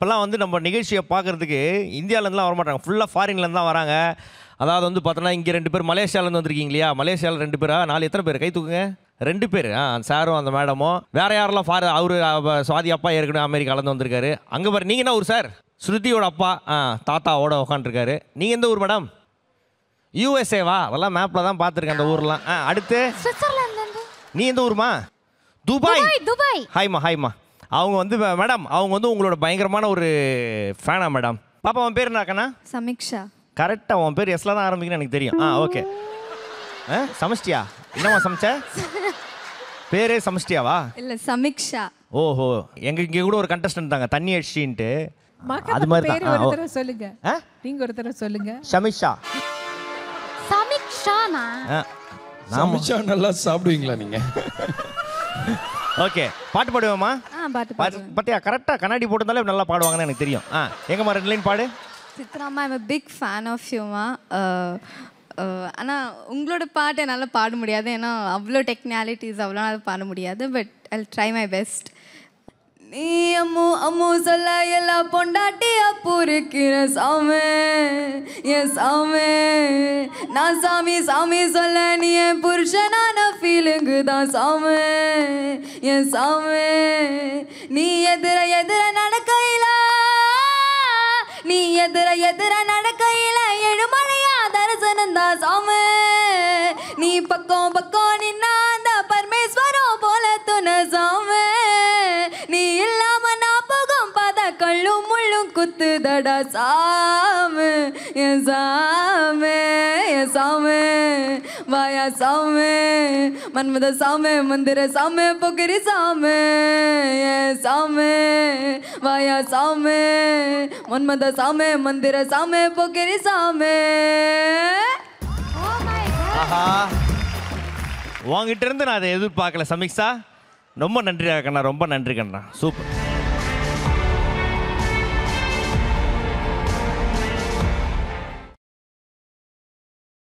இப்போல்லாம் வந்து நம்ம நிகழ்ச்சியை பார்க்குறதுக்கு இந்தியாவிலேருந்துலாம் வரமாட்டாங்க ஃபுல்லாக ஃபாரின்லேருந்து தான் வராங்க அதாவது வந்து பார்த்தோன்னா இங்கே ரெண்டு பேர் மலேசியாவிலேருந்து வந்திருக்கீங்க இல்லையா மலேசியாவில் ரெண்டு பேரா நாலு எத்தனை பேர் கை தூக்குங்க ரெண்டு பேர் ஆ சாரும் அந்த மேடமும் வேற யாரெல்லாம் ஃபார் அவரு அவ- சுவாதி அப்பா ஏற்கனவே அமெரிக்காலேருந்து வந்திருக்காரு அங்கே பாரு நீங்கள் என்ன ஊர் சார் ஸ்ருதியோட அப்பா ஆ தாத்தாவோட உட்காந்துருக்காரு நீங்கள் எந்த ஊர் மேடம் யூஎஸ்ஏவா அதெல்லாம் மேப்பில் தான் பார்த்துருக்கேன் அந்த ஊர்லாம் ஆ அடுத்து சுவிட்சர்லாந்து நீ எந்த ஊருமா துபாய் துபாய் துபாய் ஹாய்மா ஹாய்மா அவங்க வந்து மே- மேடம் அவங்க வந்து உங்களோட பயங்கரமான ஒரு ஃபேனா மேடம் பாப்பா உன் பேர் என்ன கண்ணா சமீக்ஷா கரெக்டாக உன் பேர் எஸ்ல தான் ஆரம்பிக்கணும் எனக்கு தெரியும் ஆ ஓகே ஆ சமைச்சிட்டியா என்னம்மா சமைச்ச பேரே சமைச்சிட்டியாவா இல்ல சமீக்ஷா ஓஹோ எங்க இங்கே கூட ஒரு கண்டஸ்டன்ட் தாங்க தண்ணி அடிச்சின்ட்டு மகன் அது மாதிரி பேர் தான் ஒரு ஆ, ஓ. தடவை சொல்லுங்க ஆ? நீங்க ஒரு தடவை சொல்லுங்க ஷமிஷா சமீக்ஷானா ஆ நாம சமைச்சா நல்லா சாப்பிடுவீங்களா நீங்க ஓகே பாட்டு பாடுவேம்மா ஆ பாட்டு பாட்டு பாடுவேன் பார்த்தியா கரெக்டாக கண்ணாடி போட்டிருந்தாலே நல்லா பாடுவாங்கன்னு எனக்கு தெரியும் ஆ எங்கம்மா ரெண்டு லைன் பாடு சித்ராமா ஐம் பிக் ஃபேன் ஆஃப் யூமா ஆனால் உங்களோட பாட்டு என்னால் பாட முடியாது ஏன்னா அவ்வளோ டெக்னாலிட்டிஸ் அவ்வளோ நான் பாட முடியாது but I try my best நீ அம்மு அம்மு சொல்ல எல்லாம் பொண்டாட்டி அப்பூ இருக்கிற சாமே என் சாமே நான் சாமி சாமி சொல்ல நீ என் புருஷனான ஃபீலிங்கு தான் சாமே என் சாமே நீ எதிர எதிர நடக்கையில நீ எதிர எதிர நடக்கையில எழுமலையா தரிசனம் தான் சாமி நீ பக்கம் பக்கம் நின்னா அந்த பரமேஸ்வரம் போல துணை சாமி நீ இல்லாம நான் போகும் பார்த்தா கள்ளும் முள்ளும் குத்துதடா சாமி என் சாமி என் சாமி வாயா சாமி மன்மத சாமி மந்திர சாமி பொகிரி சாமி என் சாமி வாயா சாமி மன்மத சாமி மந்திர சாமி பொகிரி சாமி ஆஹா உங்ககிட்ட இருந்து நான் அதை எதிர்பார்க்கல சமீக்ஷா ரொம்ப நன்றி கண்ணா ரொம்ப நன்றி கண்ணா சூப்பர்